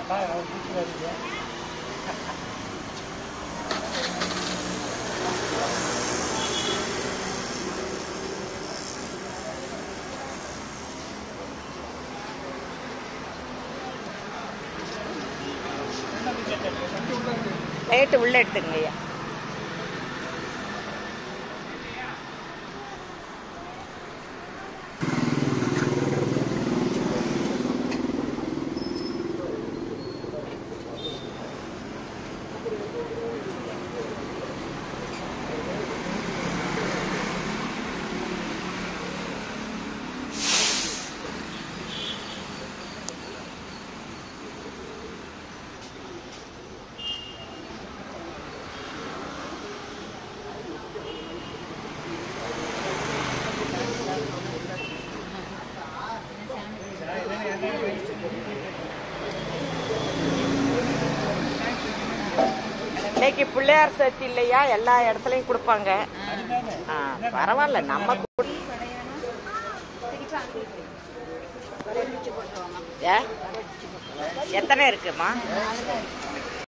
Light உள்ள எடுத்துங்க ஐயா இன்னைக்கு பிள்ளையார் சதுர்த்தி இல்லையா எல்லா இடத்துலயும் கொடுப்பாங்க ஆ, பரவாயில்ல நம்ம கு- ஏ? எத்தனை இருக்குமா